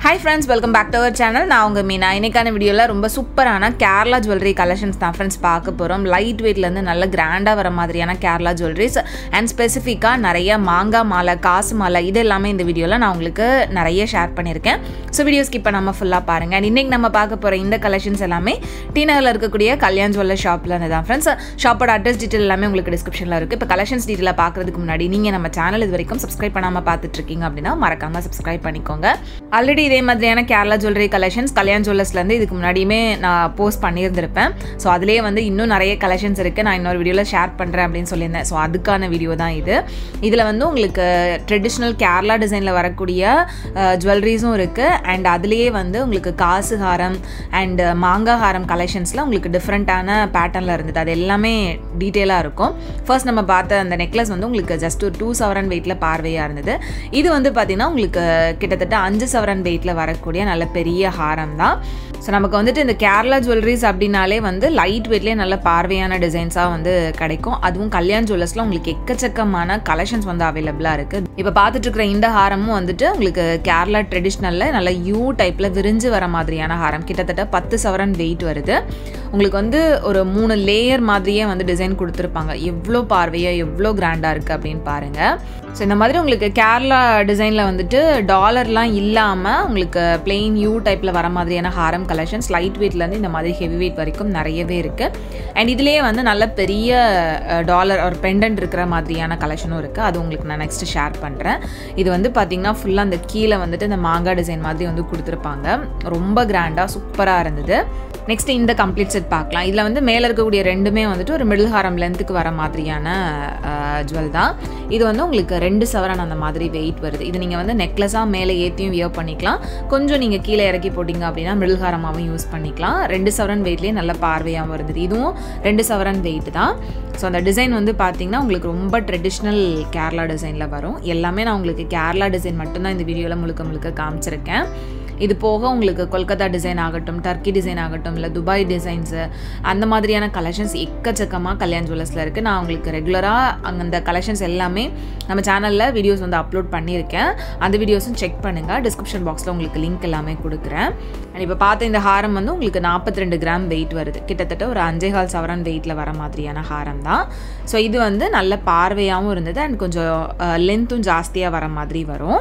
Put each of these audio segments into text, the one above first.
hi friends welcome back to our channel நான் உங்கள் மீனா இன்னைக்கான வீடியோவில் ரொம்ப சூப்பரான கேரளா ஜுவல்லரி கலெக்ஷன்ஸ் தான் ஃப்ரெண்ட்ஸ் பார்க்க போகிறோம் லைட் வெயிட்லேருந்து நல்ல கிராண்டாக வர மாதிரியான கேரளா ஜுவல்லரிஸ் அண்ட் ஸ்பெசிஃபிக்காக நிறைய மாங்காய் மாலை காசு மாலை இது எல்லாமே இந்த வீடியோவில் நான் உங்களுக்கு நிறைய ஷேர் பண்ணியிருக்கேன் ஸோ வீடியோ ஸ்கிப் பண்ணாமல் ஃபுல்லாக பாருங்கள் அண்ட் இன்றைக்கி நம்ம பார்க்க போகிற இந்த கலெக்ஷன்ஸ் எல்லாமே டி நகரில் இருக்கக்கூடிய கல்யாண் ஜுவல்லர் ஷாப்பில் இருந்து தான் ஃப்ரெண்ட்ஸ் ஷாப்போட அட்ரஸ் டீட்டெயில் எல்லாமே உங்களுக்கு டிஸ்கிரிப்ஷனில் இருக்குது இப்போ கலெக்ஷன்ஸ் டீட்டெயிலாக பார்க்குறதுக்கு முன்னாடி நீங்கள் நம்ம சேனல் இது வரைக்கும் சப்ஸ்கிரைப் பண்ணாமல் பார்த்துட்டு இருக்கீங்க அப்படின்னா மறக்காமல் சப்ஸ்கிரைப் பண்ணிக்கோங்க ஆல்ரெடி இதே மாதிரியான கேரளா ஜுவல்லரி கலெக்ஷன்ஸ் கல்யாண் ஜுவல்லர்ஸ்லேருந்து இதுக்கு முன்னாடியுமே நான் போஸ்ட் பண்ணியிருந்திருப்பேன் ஸோ அதிலே வந்து இன்னும் நிறைய கலெக்ஷன்ஸ் இருக்குது நான் இன்னொரு வீடியோவில் ஷேர் பண்ணுறேன் அப்படின்னு சொல்லியிருந்தேன் ஸோ அதுக்கான வீடியோ தான் இது இதில் வந்து உங்களுக்கு ட்ரெடிஷ்னல் கேரளா டிசைனில் வரக்கூடிய ஜுவல்லரிஸும் இருக்குது அண்ட் அதுலேயே வந்து உங்களுக்கு காசு ஹாரம் அண்ட் மாங்காய் ஹாரம் கலெக்ஷன்ஸில் உங்களுக்கு டிஃப்ரெண்ட்டான பேட்டர்னில் இருந்தது அது எல்லாமே டீட்டெயிலாக இருக்கும் ஃபர்ஸ்ட் நம்ம பார்த்த அந்த நெக்லஸ் வந்து உங்களுக்கு ஜஸ்ட் ஒரு டூ சவரன் வெயிட்டில் பார்வையாக இருந்தது இது வந்து பார்த்திங்கன்னா உங்களுக்கு கிட்டத்தட்ட அஞ்சு சவரன் வெயிட்டில் வரக்கூடிய நல்ல பெரிய ஹாரம் தான் ஸோ நமக்கு வந்துட்டு இந்த கேரளா ஜுவல்லரிஸ் அப்படின்னாலே வந்து லைட் வெயிட்லேயே நல்ல பார்வையான டிசைன்ஸாக வந்து கிடைக்கும் அதுவும் கல்யாண் ஜுவல்லர்ஸில் உங்களுக்கு எக்கச்சக்கமான கலெக்ஷன்ஸ் வந்து அவைலபிளாக இருக்குது இப்போ பார்த்துட்டு இருக்கிற இந்த ஹாரமும் வந்துட்டு உங்களுக்கு கேரளா ட்ரெடிஷ்னலில் நல்ல யூ டைப்பில் விரிஞ்சு வர மாதிரியான ஹாரம் கிட்டத்தட்ட பத்து சவரன் வெயிட் வருது உங்களுக்கு வந்து ஒரு மூணு லேயர் மாதிரியே வந்து டிசைன் கொடுத்துருப்பாங்க எவ்வளோ பார்வையாக எவ்வளோ கிராண்டாக இருக்குது அப்படின்னு பாருங்கள் ஸோ இந்த மாதிரி உங்களுக்கு கேரளா டிசைனில் வந்துட்டு டாலர்லாம் இல்லாமல் உங்களுக்கு பிளெயின் யூ டைப்பில் வர மாதிரியான ஹாரம் கலெக்ஷன்ஸ் லைட் வெயிட்லேருந்து இந்த மாதிரி ஹெவி வெயிட் வரைக்கும் நிறையவே இருக்குது அண்ட் இதுலேயே வந்து நல்ல பெரிய டாலர் ஒரு பெண்டன்ட் இருக்கிற மாதிரியான கலெக்ஷனும் இருக்குது அது உங்களுக்கு நான் நெக்ஸ்ட்டு ஷேர் பண்ணுறேன் இது வந்து பார்த்திங்கன்னா ஃபுல்லாக அந்த கீழே வந்துட்டு இந்த மாங்காய் டிசைன் மாதிரி வந்து கொடுத்துருப்பாங்க ரொம்ப கிராண்டாக சூப்பராக இருந்தது நெக்ஸ்ட் இந்த கம்ப்ளீட் செட் பார்க்கலாம் இதில் வந்து மேலே இருக்கக்கூடிய ரெண்டுமே வந்துட்டு ஒரு மிடில் ஹாரம் லென்த்துக்கு வர மாதிரியான ஜுவல் தான் இது வந்து உங்களுக்கு ரெண்டு சவரன் அந்த மாதிரி வெயிட் வருது இது நீங்கள் வந்து நெக்லஸாக மேலே ஏற்றியும் வியர் பண்ணிக்கலாம் கொஞ்சம் நீங்கள் கீழே இறக்கி போட்டிங்க அப்படின்னா மிடில் ஹாரமாகவும் யூஸ் பண்ணிக்கலாம் ரெண்டு சவரன் வெயிட்லேயே நல்ல பார்வையாகவும் இருந்தது இதுவும் ரெண்டு சவரன் வெயிட் தான் ஸோ அந்த டிசைன் வந்து பார்த்தீங்கன்னா உங்களுக்கு ரொம்ப ட்ரெடிஷ்னல் கேரளா டிசைனில் வரும் எல்லாமே நான் உங்களுக்கு கேரளா டிசைன் மட்டும்தான் இந்த வீடியோவில் முழுக்க முழுக்க காமிச்சிருக்கேன் இது போக உங்களுக்கு கொல்கத்தா டிசைன் ஆகட்டும் டர்க்கி டிசைன் ஆகட்டும் இல்லை துபாய் டிசைன்ஸு அந்த மாதிரியான கலெக்ஷன்ஸ் எக்கச்சக்கமாக கல்யாண் ஜுவல்லர்ஸில் இருக்குது நான் உங்களுக்கு ரெகுலராக அங்கே அந்த கலெக்ஷன்ஸ் எல்லாமே நம்ம சேனலில் வீடியோஸ் வந்து அப்லோட் பண்ணியிருக்கேன் அந்த வீடியோஸும் செக் பண்ணுங்கள் டிஸ்கிரிப்ஷன் பாக்ஸில் உங்களுக்கு லிங்க் எல்லாமே கொடுக்குறேன் அண்ட் இப்போ பார்த்த இந்த ஹாரம் வந்து உங்களுக்கு நாற்பத்தி ரெண்டு கிராம் வெயிட் வருது கிட்டத்தட்ட ஒரு அஞ்சே கால் சவரன் வெயிட்டில் வர மாதிரியான ஹாரம் தான் ஸோ இது வந்து நல்ல பார்வையாகவும் இருந்தது அண்ட் கொஞ்சம் லென்த்தும் ஜாஸ்தியாக வர மாதிரி வரும்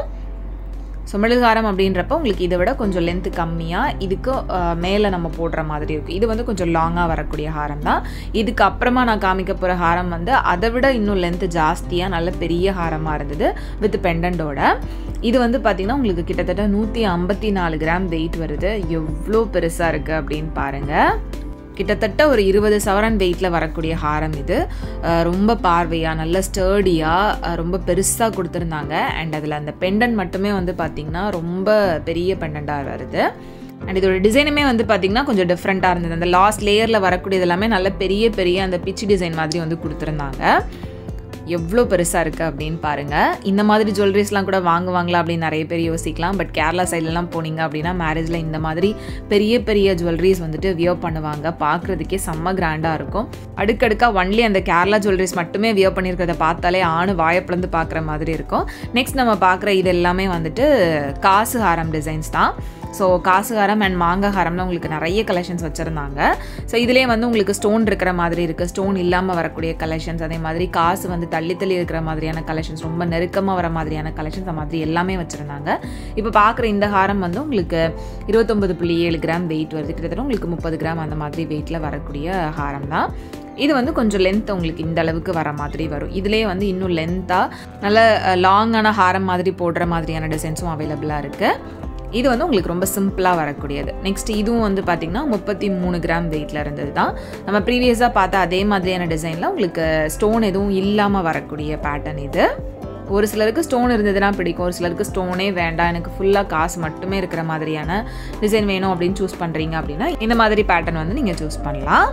ஸோ மிளகாரம் அப்படின்றப்ப உங்களுக்கு இதை விட கொஞ்சம் லென்த்து கம்மியாக இதுக்கு மேலே நம்ம போடுற மாதிரி இருக்குது இது வந்து கொஞ்சம் லாங்காக வரக்கூடிய ஹாரம் தான் இதுக்கு அப்புறமா நான் காமிக்க போகிற ஹாரம் வந்து அதை விட இன்னும் லென்த்து ஜாஸ்தியாக நல்ல பெரிய ஹாரமாக இருந்தது வித் பெண்டண்டோட இது வந்து பார்த்திங்கன்னா உங்களுக்கு கிட்டத்தட்ட நூற்றி ஐம்பத்தி நாலு கிராம் வெயிட் வருது எவ்வளோ பெருசாக இருக்குது அப்படின்னு பாருங்கள் கிட்டத்தட்ட ஒரு இருபது சவரன் வெயிட்டில் வரக்கூடிய ஹாரம் இது ரொம்ப பார்வையாக நல்ல ஸ்டர்டியாக ரொம்ப பெருசாக கொடுத்துருந்தாங்க அண்ட் அதில் அந்த பெண்டன் மட்டுமே வந்து பார்த்திங்கன்னா ரொம்ப பெரிய பெண்டண்டாக வருது அண்ட் இதோட டிசைனுமே வந்து பார்த்திங்கன்னா கொஞ்சம் டிஃப்ரெண்ட்டாக இருந்தது அந்த லாஸ்ட் லேயரில் வரக்கூடியது எல்லாமே நல்ல பெரிய பெரிய அந்த பிச்சு டிசைன் மாதிரி வந்து கொடுத்துருந்தாங்க எவ்வளோ பெருசாக இருக்குது அப்படின்னு பாருங்கள் இந்த மாதிரி ஜுவல்லரிஸ்லாம் கூட வாங்குவாங்களா அப்படின்னு நிறைய பேர் யோசிக்கலாம் பட் கேரளா சைட்லலாம் போனீங்க அப்படின்னா மேரேஜில் இந்த மாதிரி பெரிய பெரிய ஜுவல்லரிஸ் வந்துட்டு வியர் பண்ணுவாங்க பார்க்குறதுக்கே செம்ம கிராண்டாக இருக்கும் அடுக்கடுக்காக ஒன்லி அந்த கேரளா ஜுவல்லரிஸ் மட்டுமே வியர் பண்ணியிருக்கிறத பார்த்தாலே ஆணு வாயப்பிளந்து பார்க்குற மாதிரி இருக்கும் நெக்ஸ்ட் நம்ம பார்க்குற இது எல்லாமே வந்துட்டு காசு ஹாரம் டிசைன்ஸ் தான் ஸோ காசு ஹாரம் அண்ட் மாங்காய் ஹாரம்னு உங்களுக்கு நிறைய கலெக்ஷன்ஸ் வச்சுருந்தாங்க ஸோ இதிலே வந்து உங்களுக்கு ஸ்டோன் இருக்கிற மாதிரி இருக்குது ஸ்டோன் இல்லாமல் வரக்கூடிய கலெக்ஷன்ஸ் அதே மாதிரி காசு வந்து தள்ளி தள்ளி இருக்கிற மாதிரியான கலெக்ஷன்ஸ் ரொம்ப நெருக்கமாக வர மாதிரியான கலெக்ஷன்ஸ் அந்த மாதிரி எல்லாமே வச்சுருந்தாங்க இப்போ பார்க்குற இந்த ஹாரம் வந்து உங்களுக்கு இருபத்தொம்பது புள்ளி ஏழு கிராம் வெயிட் வருது கிட்டத்தட்ட உங்களுக்கு முப்பது கிராம் அந்த மாதிரி வெயிட்டில் வரக்கூடிய ஹாரம் தான் இது வந்து கொஞ்சம் லென்த் உங்களுக்கு இந்த அளவுக்கு வர மாதிரி வரும் இதுலேயே வந்து இன்னும் லென்த்தாக நல்ல லாங்கான ஹாரம் மாதிரி போடுற மாதிரியான டிசைன்ஸும் அவைலபிளாக இருக்குது இது வந்து உங்களுக்கு ரொம்ப சிம்பிளாக வரக்கூடியது நெக்ஸ்ட் இதுவும் வந்து பார்த்திங்கன்னா முப்பத்தி மூணு கிராம் வெயிட்டில் இருந்தது தான் நம்ம ப்ரீவியஸாக பார்த்தா அதே மாதிரியான டிசைனில் உங்களுக்கு ஸ்டோன் எதுவும் இல்லாமல் வரக்கூடிய பேட்டர்ன் இது ஒரு சிலருக்கு ஸ்டோன் இருந்ததுன்னா பிடிக்கும் ஒரு சிலருக்கு ஸ்டோனே வேண்டாம் எனக்கு ஃபுல்லாக காசு மட்டுமே இருக்கிற மாதிரியான டிசைன் வேணும் அப்படின்னு சூஸ் பண்ணுறீங்க அப்படின்னா இந்த மாதிரி பேட்டர்ன் வந்து நீங்கள் சூஸ் பண்ணலாம்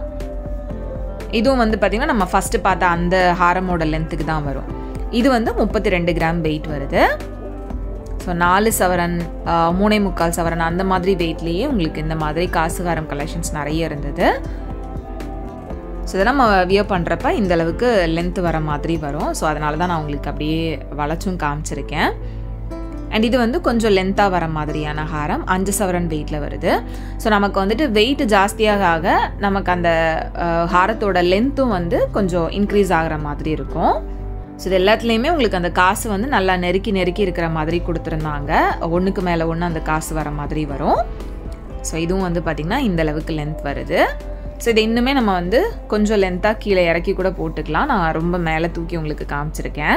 இதுவும் வந்து பார்த்திங்கன்னா நம்ம ஃபஸ்ட்டு பார்த்த அந்த ஹாரமோட லென்த்துக்கு தான் வரும் இது வந்து முப்பத்தி ரெண்டு கிராம் வெயிட் வருது ஸோ நாலு சவரன் மூணே முக்கால் சவரன் அந்த மாதிரி வெயிட்லேயே உங்களுக்கு இந்த மாதிரி காசுகாரம் கலெக்ஷன்ஸ் நிறைய இருந்தது ஸோ இதெல்லாம் நம்ம வியர் பண்ணுறப்ப இந்த அளவுக்கு லென்த் வர மாதிரி வரும் ஸோ அதனால தான் நான் உங்களுக்கு அப்படியே வளைச்சும் காமிச்சிருக்கேன் அண்ட் இது வந்து கொஞ்சம் லென்த்தாக வர மாதிரியான ஹாரம் அஞ்சு சவரன் வெயிட்டில் வருது ஸோ நமக்கு வந்துட்டு வெயிட் ஜாஸ்தியாக ஆக நமக்கு அந்த அஹ், ஹாரத்தோட லென்த்தும் வந்து கொஞ்சம் இன்க்ரீஸ் ஆகிற மாதிரி இருக்கும் ஸோ இது எல்லாத்துலேயுமே உங்களுக்கு அந்த காசு வந்து நல்லா நெருக்கி நெருக்கி இருக்கிற மாதிரி கொடுத்துருந்தாங்க ஒன்றுக்கு மேலே ஒன்று அந்த காசு வர மாதிரி வரும் ஸோ இதுவும் வந்து பார்த்திங்கன்னா இந்த அளவுக்கு லென்த் வருது ஸோ இது இன்னுமே நம்ம வந்து கொஞ்சம் லென்த்தாக கீழே இறக்கி கூட போட்டுக்கலாம் நான் ரொம்ப மேலே தூக்கி உங்களுக்கு காமிச்சிருக்கேன்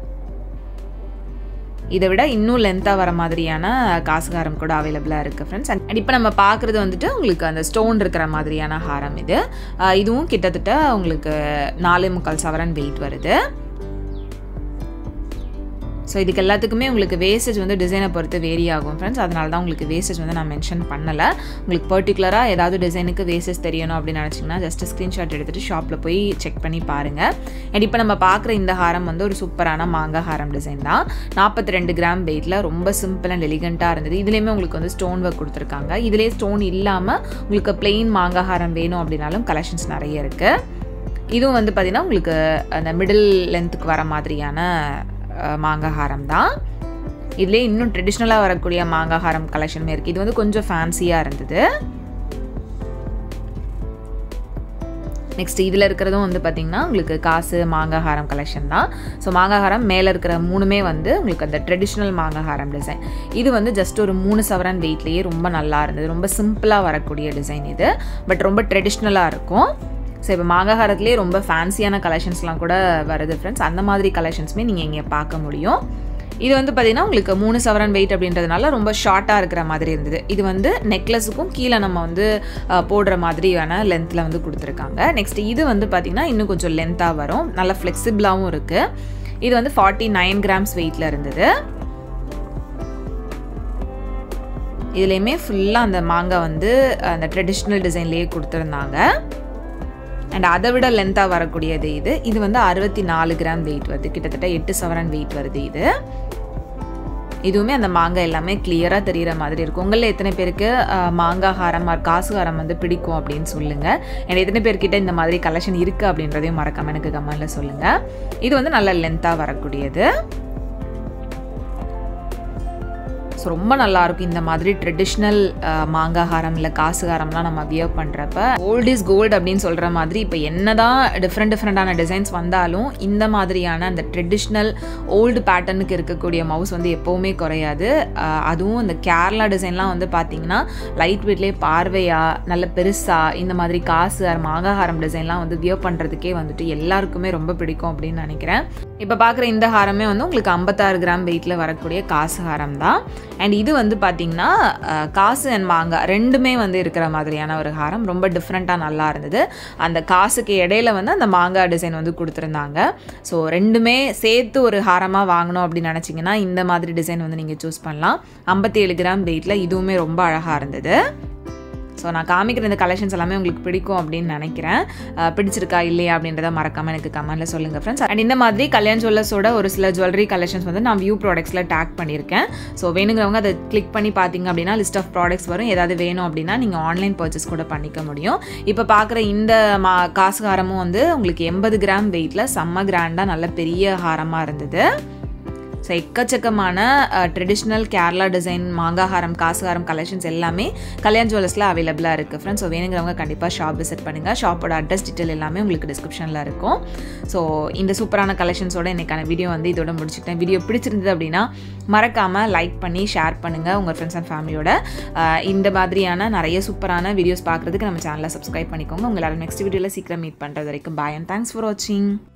இதை விட இன்னும் லென்த்தாக வர மாதிரியான காசுகாரம் கூட அவைலபிளாக இருக்குது ஃப்ரெண்ட்ஸ் அண்ட் இப்போ நம்ம பார்க்குறது வந்துட்டு உங்களுக்கு அந்த ஸ்டோன் இருக்கிற மாதிரியான ஹாரம் இது அஹ் இதுவும் கிட்டத்தட்ட உங்களுக்கு நாலே முக்கால் சவரன் வெயிட் வருது ஸோ இதுக்கு எல்லாத்துக்குமே உங்களுக்கு வேஸ்டேஜ் வந்து டிசைனை பொறுத்து வேரி ஆகும் ஃப்ரெண்ட்ஸ் அதனால தான் உங்களுக்கு வேஸ்டேஜ் வந்து நான் மென்ஷன் பண்ணலை உங்களுக்கு பர்டிகுலராக ஏதாவது டிசைனுக்கு வேஸ்டேஜ் தெரியணும் அப்படின்னு நினச்சிங்கன்னா ஜஸ்ட் ஸ்க்ரீன்ஷாட் எடுத்துகிட்டு ஷாப்பில் போய் செக் பண்ணி பாருங்கள் அண்ட் இப்போ நம்ம பார்க்குற இந்த ஹாரம் வந்து ஒரு சூப்பரான மாங்காய் ஹாரம் டிசைன் தான் நாற்பத்தி ரெண்டு கிராம் வெயிட்டில் ரொம்ப சிம்பிள் அண்ட் எலிகண்ட்டாக இருந்தது இதுலேயுமே உங்களுக்கு வந்து ஸ்டோன் ஒர்க் கொடுத்துருக்காங்க இதுலேயே ஸ்டோன் இல்லாமல் உங்களுக்கு பிளெயின் மாங்காய் ஹாரம் வேணும் அப்படின்னாலும் கலெக்ஷன்ஸ் நிறைய இருக்குது இதுவும் வந்து பார்த்திங்கன்னா உங்களுக்கு அந்த மிடில் லென்த்துக்கு வர மாதிரியான அஹ், மாங்காய் ஹாரம் தான் இதுலேயே இன்னும் ட்ரெடிஷ்னலாக வரக்கூடிய மாங்காய் ஹாரம் கலெக்ஷனுமே இருக்குது இது வந்து கொஞ்சம் ஃபேன்சியாக இருந்தது நெக்ஸ்ட் இதில் இருக்கிறதும் வந்து பார்த்திங்கன்னா உங்களுக்கு காசு மாங்காய் ஹாரம் கலெக்ஷன் தான் ஸோ மாங்காய் ஹாரம் மேலே இருக்கிற மூணுமே வந்து உங்களுக்கு அந்த ட்ரெடிஷ்னல் மாங்காய் ஹாரம் டிசைன் இது வந்து ஜஸ்ட் ஒரு மூணு சவரன் வெயிட்லேயே ரொம்ப நல்லா இருந்தது ரொம்ப சிம்பிளாக வரக்கூடிய டிசைன் இது பட் ரொம்ப ட்ரெடிஷ்னலாக இருக்கும் ஸோ இப்போ மாங்காய் ரொம்ப ஃபேன்சியான கலெக்ஷன்ஸ்லாம் கூட வருது ஃப்ரெண்ட்ஸ் அந்த மாதிரி கலெக்ஷன்ஸுமே நீங்கள் இங்கே பார்க்க முடியும் இது வந்து பார்த்தீங்கன்னா உங்களுக்கு மூணு சவரன் வெயிட் அப்படின்றதுனால ரொம்ப ஷார்ட்டாக இருக்கிற மாதிரி இருந்தது இது வந்து நெக்லஸுக்கும் கீழே நம்ம வந்து அஹ், போடுற மாதிரியான லென்த்தில் வந்து கொடுத்துருக்காங்க நெக்ஸ்ட் இது வந்து பார்த்திங்கன்னா இன்னும் கொஞ்சம் லென்த்தாக வரும் நல்லா ஃப்ளெக்சிபிளாகவும் இருக்குது இது வந்து ஃபார்ட்டி நைன் கிராம்ஸ் வெயிட்டில் இருந்தது இதுலேயுமே ஃபுல்லாக அந்த மாங்காய் வந்து அந்த ட்ரெடிஷ்னல் டிசைன்லேயே கொடுத்துருந்தாங்க அண்ட் அதை விட லென்த்தாக வரக்கூடியது இது இது வந்து அறுபத்தி நாலு கிராம் வெயிட் வருது கிட்டத்தட்ட எட்டு சவரன் வெயிட் வருது இது இதுவுமே அந்த மாங்காய் எல்லாமே கிளியராக தெரிகிற மாதிரி இருக்கும் உங்களில் எத்தனை பேருக்கு அஹ், மாங்காய் ஹாரம் ஆர் காசு ஹாரம் வந்து பிடிக்கும் அப்படின்னு சொல்லுங்கள் அண்ட் எத்தனை பேர்கிட்ட இந்த மாதிரி கலெக்ஷன் இருக்குது அப்படின்றதையும் மறக்காம எனக்கு கமெண்ட்டில் சொல்லுங்கள் இது வந்து நல்ல லென்த்தாக வரக்கூடியது ஸோ ரொம்ப நல்லாயிருக்கும் இந்த மாதிரி ட்ரெடிஷ்னல் மாங்காய் ஹாரம் இல்லை காசு ஹாரம்லாம் நம்ம வியர் பண்ணுறப்ப ஓல்ட் இஸ் கோல்டு அப்படின்னு சொல்கிற மாதிரி இப்போ என்னதான் டிஃப்ரெண்ட் டிஃப்ரெண்ட்டான டிசைன்ஸ் வந்தாலும் இந்த மாதிரியான அந்த ட்ரெடிஷ்னல் ஓல்டு பேட்டர்னுக்கு இருக்கக்கூடிய மவுஸ் வந்து எப்போவுமே குறையாது அஹ், அதுவும் இந்த கேரளா டிசைன்லாம் வந்து பார்த்தீங்கன்னா லைட் வெயிட்லேயே பார்வையாக நல்ல பெருசாக இந்த மாதிரி காசு ஹாரம் மாங்காய் ஹாரம் டிசைன்லாம் வந்து வியர் பண்ணுறதுக்கே வந்துட்டு எல்லாருக்குமே ரொம்ப பிடிக்கும் அப்படின்னு நினைக்கிறேன் இப்போ பார்க்குற இந்த ஹாரமே வந்து உங்களுக்கு ஐம்பத்தாறு கிராம் வெயிட்டில் வரக்கூடிய காசு ஹாரம் தான் அண்ட் இது வந்து பார்த்தீங்கன்னா அஹ், காசு அண்ட் மாங்காய் ரெண்டுமே வந்து இருக்கிற மாதிரியான ஒரு ஹாரம் ரொம்ப டிஃப்ரெண்ட்டாக நல்லா இருந்தது அந்த காசுக்கு இடையில வந்து அந்த மாங்காய் டிசைன் வந்து கொடுத்துருந்தாங்க ஸோ ரெண்டுமே சேர்த்து ஒரு ஹாரமாக வாங்கணும் அப்படின்னு நினச்சிங்கன்னா இந்த மாதிரி டிசைன் வந்து நீங்கள் சூஸ் பண்ணலாம் ஐம்பத்தி ஏழு கிராம் வெயிட்டில் இதுவுமே ரொம்ப அழகாக இருந்தது ஸோ நான் காமிக்கிற இந்த கலெக்ஷன்ஸ் எல்லாமே உங்களுக்கு பிடிக்கும் அப்படின்னு நினைக்கிறேன் அஹ் பிடிச்சிருக்கா இல்லையா அப்படின்றத மறக்காமல் எனக்கு கமெண்ட்டில் சொல்லுங்கள் ஃப்ரெண்ட்ஸ் அண்ட் இந்த மாதிரி கல்யாண் ஜுவல்லர்ஸோட ஒரு சில ஜுவல்லரி கலெக்ஷன்ஸ் வந்து நான் வியூ ப்ராடக்ட்ஸில் டேக் பண்ணியிருக்கேன் ஸோ வேணுங்கிறவங்க அதை கிளிக் பண்ணி பார்த்தீங்க அப்படின்னா லிஸ்ட் ஆஃப் ப்ராடக்ட்ஸ் வரும் ஏதாவது வேணும் அப்படின்னா நீங்கள் ஆன்லைன் பர்ச்சேஸ் கூட பண்ணிக்க முடியும் இப்போ பார்க்குற இந்த மா காசு ஹாரமும் வந்து உங்களுக்கு எண்பது கிராம் வெயிட்டில் செம்ம கிராண்டாக நல்ல பெரிய ஹாரமாக இருந்தது ஸோ எக்கச்சக்கமான ட்ரெடிஷ்னல் கேரளா டிசைன் மாங்காஹாரம் காசுகாரம் கலெக்ஷன்ஸ் எல்லாமே கல்யாண் ஜுவல்லர்ஸில் அவைலபிளாக இருக்குது ஃப்ரெண்ட்ஸ் ஸோ வேணுங்கிறவங்க கண்டிப்பாக ஷாப் விசிட் பண்ணுங்கள் ஷாப்போட அட்ரஸ் டீட்டெயில் எல்லாமே உங்களுக்கு டிஸ்கிரிப்ஷனில் இருக்கும் ஸோ இந்த சூப்பரான கலெக்ஷன்ஸோட இன்னைக்கான வீடியோ வந்து இதோட முடிச்சுட்டேன் வீடியோ பிடிச்சிருந்தது அப்படின்னா மறக்காமல் லைக் பண்ணி ஷேர் பண்ணுங்கள் உங்கள் ஃப்ரெண்ட்ஸ் அண்ட் ஃபேமிலியோட அஹ், இந்த மாதிரியான நிறைய சூப்பரான வீடியோஸ் பார்க்குறதுக்கு நம்ம சேனலை சப்ஸ்கிரைப் பண்ணிக்கோங்க உங்கள் எல்லாரும் நெக்ஸ்ட் வீடியோவில் சீக்கிரம் மீட் பண்ணுறது வரைக்கும் பாய் அண்ட் தேங்க்ஸ் ஃபார் வாட்சிங்